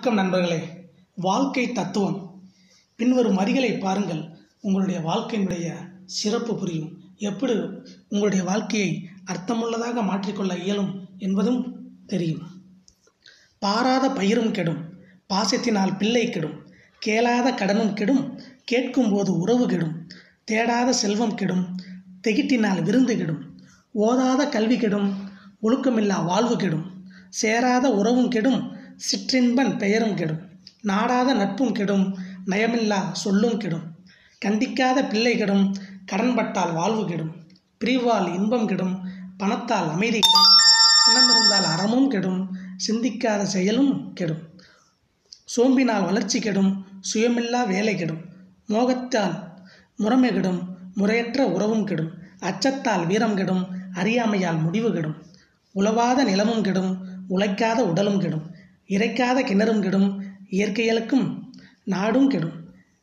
வணக்கம் நண்பர்களே வாழ்க்கை தத்துவம் பின்வரும் வரிகளை பாருங்கள் உங்களுடைய வாழ்க்கையினுடைய சிறப்பு புரியும் எப்படி உங்களுடைய வாழ்க்கையை அர்த்தமுள்ளதாக மாற்றிக்கொள்ள இயலும் என்பதும் தெரியும் பாராத பயிரும் கெடும் பாசத்தினால் பிள்ளை கெடும் கேளாத கடனும் கெடும் கேட்கும்போது உறவு கெடும் தேடாத செல்வம் கெடும் தெகிட்டினால் விருந்து கெடும் ஓதாத கல்வி கெடும் ஒழுக்கமில்லா வாழ்வு கெடும் சேராத உறவும் கெடும் சிற்றின்பன் பெயரும் கெடும் நாடாத நட்பும் கெடும் நயமில்லா சொல்லும் கெடும் கண்டிக்காத பிள்ளை கெடும் கடன்பட்டால் வாழ்வு கெடும் பிரிவால் இன்பம் கெடும் பணத்தால் அமைதி கெடும் சினமிருந்தால் அறமும் கெடும் சிந்திக்காத செயலும் கெடும் சோம்பினால் வளர்ச்சி கெடும் சுயமில்லா வேலை கெடும் மோகத்தால் முறைமை கெடும் முறையற்ற உறவும் கெடும் அச்சத்தால் வீரம் கெடும் அறியாமையால் முடிவு கெடும் உழவாத நிலமும் கெடும் உழைக்காத உடலும் கெடும் இறைக்காத கிணறும் கெடும் இயற்கைகளுக்கும் நாடும் கெடும்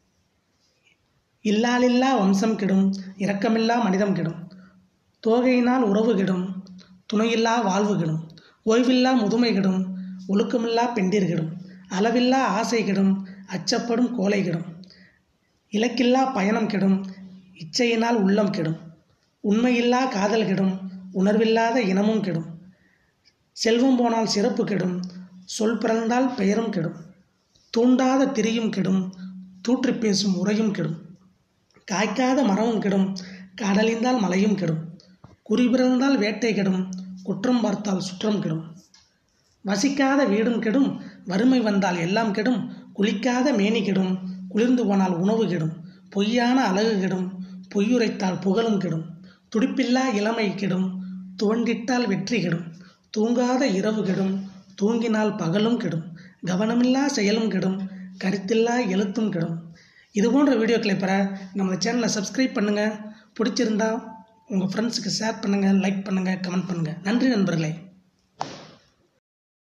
இல்லாலில்லா வம்சம் கெடும் இரக்கமில்லா மனிதம் கெடும் தோகையினால் உறவு கெடும் துணையில்லா வாழ்வு கெடும் ஓய்வில்லா முதுமை கெடும் ஒழுக்கமில்லா பெண்டிர் கெடும் அளவில்லா ஆசை கெடும் அச்சப்படும் கோலை கெடும் இலக்கில்லா பயணம் கெடும் இச்சையினால் உள்ளம் கெடும் உண்மையில்லா காதல் கெடும் உணர்வில்லாத இனமும் கெடும் செல்வம் போனால் சிறப்பு கெடும் சொல் பிறந்தால் பெயரும் கெடும் தூண்டாத திரியும் கெடும் தூற்றி பேசும் உரையும் கெடும் காய்க்காத மரமும் கெடும் கடலிந்தால் மலையும் கெடும் குறி பிறந்தால் வேட்டை கெடும் குற்றம் பார்த்தால் சுற்றம் கெடும் வசிக்காத வீடும் கெடும் வறுமை வந்தால் எல்லாம் கெடும் குளிக்காத மேனி கெடும் குளிர்ந்து போனால் உணவு கெடும் பொய்யான அழகு கெடும் பொய்யுரைத்தால் புகழும் கெடும் துடிப்பில்லா இளமை கெடும் துவண்டிட்டால் வெற்றி கெடும் தூங்காத இரவு கெடும் தூங்கினால் பகலும் கெடும் கவனமில்லா செயலும் கெடும் கருத்தில்லா எழுத்தும் கெடும் இது போன்ற வீடியோக்களை பெற நம்ம சேனலை சப்ஸ்கிரைப் பண்ணுங்கள் பிடிச்சிருந்தா உங்கள் ஃப்ரெண்ட்ஸுக்கு ஷேர் பண்ணுங்கள் லைக் பண்ணுங்கள் கமெண்ட் பண்ணுங்கள் நன்றி நண்பர்களே